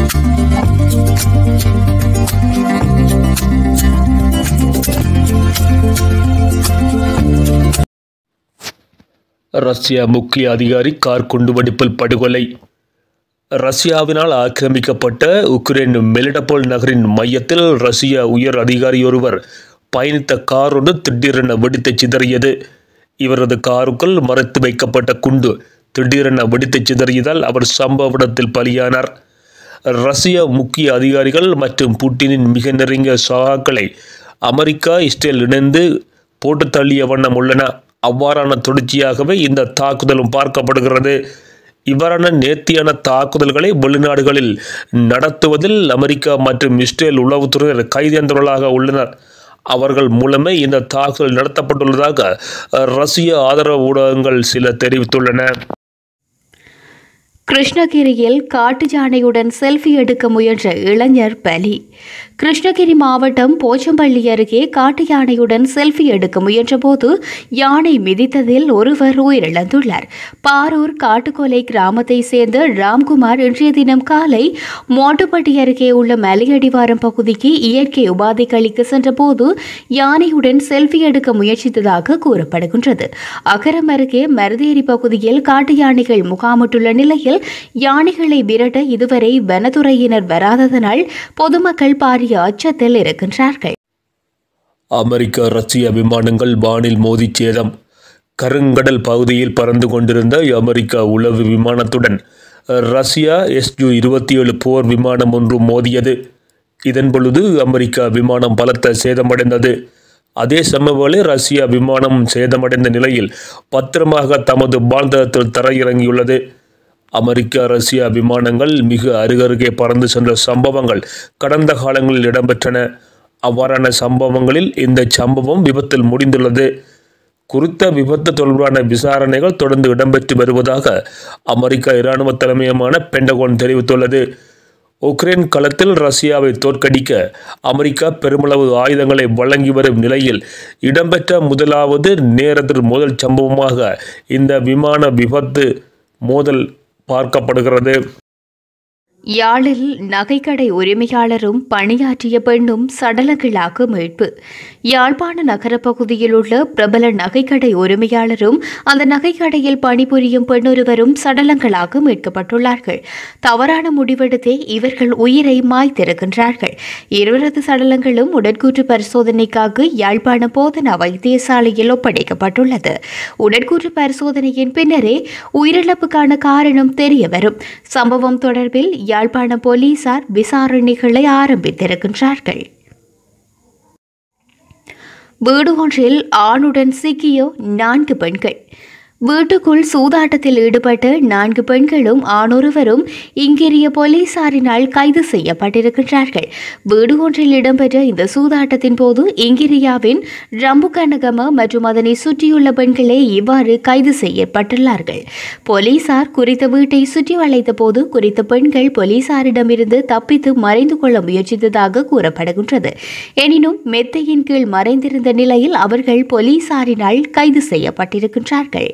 ரஷ்ய முக்கிய அதிகாரி கார் குண்டுவெடிப்பில் படுகொலை ரஷ்யாவினால் ஆக்கிரமிக்கப்பட்ட உக்ரைன் மெலிடபோல் நகரின் மையத்தில் ரஷ்ய உயர் அதிகாரியொருவர் பயணித்த கார் ஒன்று திடீரென வெடித்து சிதறியது இவரது காருக்குள் மறைத்து வைக்கப்பட்ட குண்டு திடீரென வெடித்து சிதறியதால் அவர் சம்பவ இடத்தில் பலியானார் ரஷ்ய முக்கிய அதிகாரிகள் மற்றும் புட்டினின் மிக நெருங்கிய சகாக்களை அமெரிக்கா இஸ்ரேல் இணைந்து போட்டு தள்ளிய வண்ணம் உள்ளன அவ்வாறான தொடர்ச்சியாகவே இந்த தாக்குதலும் பார்க்கப்படுகிறது இவ்வாறான நேர்த்தியான தாக்குதல்களை வெளிநாடுகளில் நடத்துவதில் அமெரிக்கா மற்றும் இஸ்ரேல் உளவுத்துறையினர் கைதேர்ந்தவர்களாக உள்ளனர் அவர்கள் மூலமே இந்த தாக்குதல் நடத்தப்பட்டுள்ளதாக ரஷ்ய ஆதரவு ஊடகங்கள் சில தெரிவித்துள்ளன கிருஷ்ணகிரியில் காட்டு யானையுடன் செல்ஃபி எடுக்க முயன்ற இளைஞர் பலி கிருஷ்ணகிரி மாவட்டம் போச்சம்பள்ளி அருகே காட்டு யானையுடன் செல்ஃபி எடுக்க முயன்றபோது யானை மிதித்ததில் ஒருவர் உயிரிழந்துள்ளார் பாரூர் காட்டுக்கொலை கிராமத்தை சேர்ந்த ராம்குமார் இன்றைய தினம் காலை மோட்டுப்பட்டி அருகே உள்ள மலையடிவாரம் பகுதிக்கு இயற்கை உபாதைகளுக்கு சென்றபோது யானையுடன் செல்ஃபி எடுக்க முயற்சித்ததாக கூறப்படுகின்றது அகரம் அருகே மருதேரி பகுதியில் காட்டு யானைகள் முகாமிட்டுள்ள நிலையில் யானைகளை விரட்ட இதுவரை வனத்துறையினர் வராததனால் பொதுமக்கள் பாரிய அச்சத்தில் இருக்கின்றார்கள் அமெரிக்க ரஷ்ய விமானங்கள் வானில் மோதி சேதம் கருங்கடல் பகுதியில் பறந்து கொண்டிருந்த அமெரிக்க உளவு விமானத்துடன் ரஷ்யா எஸ்யு இருபத்தி ஏழு போர் விமானம் ஒன்று மோதியது இதன் பொழுது அமெரிக்க விமானம் பலத்த சேதமடைந்தது அதே சமவேளை ரஷ்யா விமானம் சேதமடைந்த நிலையில் பத்திரமாக தமது பாந்தத்தில் தரையிறங்கியுள்ளது அமெரிக்கா ரஷ்யா விமானங்கள் மிக அருகருகே பறந்து சென்ற சம்பவங்கள் கடந்த காலங்களில் இடம்பெற்றன அவ்வாறான சம்பவங்களில் இந்த சம்பவம் விபத்தில் முடிந்துள்ளது குறித்த விபத்து தொடர்பான விசாரணைகள் தொடர்ந்து இடம்பெற்று வருவதாக அமெரிக்க இராணுவ தலைமையமான பெண்டகோன் தெரிவித்துள்ளது உக்ரைன் களத்தில் ரஷ்யாவை தோற்கடிக்க அமெரிக்கா பெருமளவு ஆயுதங்களை வழங்கி வரும் நிலையில் இடம்பெற்ற முதலாவது நேரத்தில் முதல் சம்பவமாக இந்த விமான விபத்து மோதல் பார்க்கப்படுகிறது யாழில் நகைக்கடை உரிமையாளரும் பணியாற்றிய பெண்ணும் சடலங்களாக மீட்பு யாழ்ப்பாண நகர பகுதியில் உள்ள பிரபல நகைக்கடை உரிமையாளரும் அந்த நகைக்கடையில் பணிபுரியும் பெண்ணொருவரும் சடலங்களாக மீட்கப்பட்டுள்ளார்கள் தவறான முடிவெடுத்தே இவர்கள் உயிரை மாய்த்திருக்கின்றார்கள் இருவரது சடலங்களும் உடற்கூற்று பரிசோதனைக்காக யாழ்ப்பாண போதனா வைத்தியசாலையில் ஒப்படைக்கப்பட்டுள்ளது உடற்கூற்று பரிசோதனையின் பின்னரே உயிரிழப்புக்கான காரணம் தெரியவரும் சம்பவம் தொடர்பில் யாழ்ப்பாண போலீசார் விசாரணைகளை ஆரம்பித்திருக்கின்றார்கள் வீடு ஒன்றில் ஆணுடன் சிக்கிய நான்கு பெண்கள் வீட்டுக்குள் சூதாட்டத்தில் ஈடுபட்ட நான்கு பெண்களும் ஆணொருவரும் இங்கிரிய போலீசாரினால் கைது செய்யப்பட்டிருக்கின்றார்கள் வீடு ஒன்றில் இடம்பெற்ற இந்த சூதாட்டத்தின் போது இங்கிரியாவின் ரம்புகனகம மற்றும் அதனை சுற்றியுள்ள பெண்களே இவ்வாறு கைது செய்யப்பட்டுள்ளார்கள் போலீசார் குறித்த வீட்டை சுற்றி வளைத்த போது குறித்த பெண்கள் போலீசாரிடமிருந்து தப்பித்து மறைந்து கொள்ள முயற்சித்ததாக கூறப்படுகின்றது எனினும் மெத்தையின் கீழ் மறைந்திருந்த நிலையில் அவர்கள் போலீசாரினால் கைது செய்யப்பட்டிருக்கின்றார்கள்